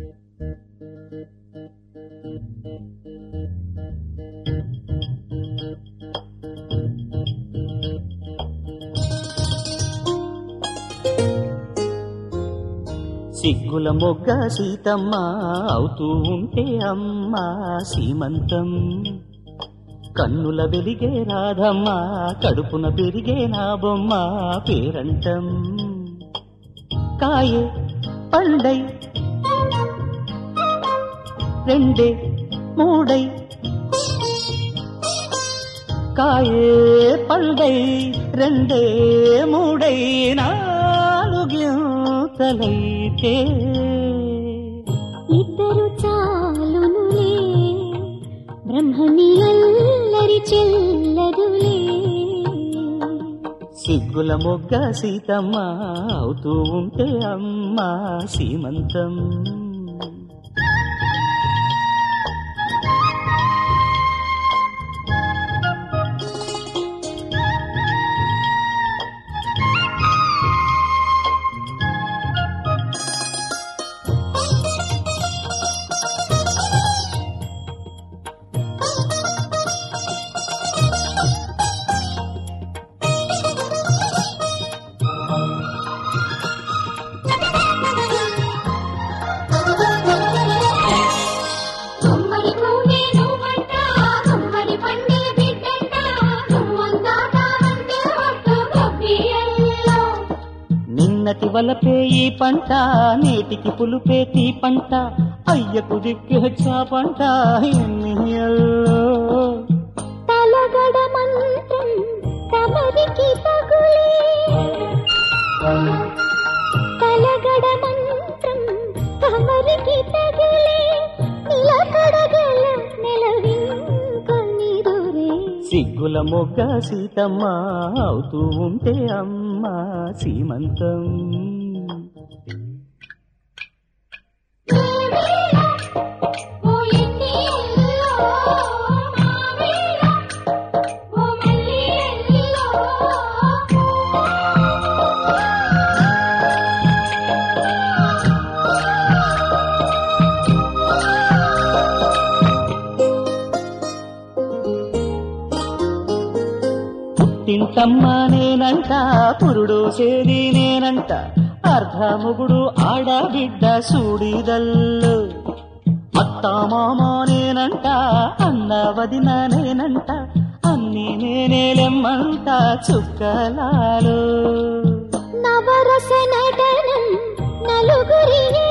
సిగ్గుల మొగ్గ సీతమ్మ అవుతూ ఉంటే అమ్మ సీమంతం కన్నుల వెలిగే రాధమ్మ కడుపున పెరిగే నా బొమ్మ పేరంటం కాయే పండై రెండే మూడై కాయే పండై రెండే మూడై నాలుగింతలైతే ఇద్దరు చాలునులే బ్రహ్మని అల్లరి చెల్లదులే సిగ్గుల మొగ్గ సీతమ్మ అవుతూ ఉంటే అమ్మ సీమంతం గుమ్మడి పువ్వే నువ్వంట గుమ్మడి పండే బిడ్డంట గుమ్మందాట అంటే ఒట్టు గబ్బియల్లో నిన్నటి వలపే ఈ పంట నేటికి పులుపే తీ పంట అయ్యకు దిక్కే చాపంట ఎన్నియల్లో తలగడ మంత్రం తమరికి తగులే తలగడ మంత్రం తమరికి తగులే నిలకడగల నెలవింకొని దొరే సిగ్గుల మొగ్గ సీతమ్మ అవుతూ ఉంటే అమ్మ సీమంతం ఓ ఎన్నెల్లో మావేళ ఓ మల్లెల్లో పుట్టింటమ్మ నేనంట పురుడు చేది నేనంట అర్ధముగుడు ఆడబిడ్డ సూడిదల్లు అత్త మామ నేనంట అన్న వదిన నేనంట అన్ని నేనేలెమ్మంట చుక్కలాలు నవరస నటనం నలుగురి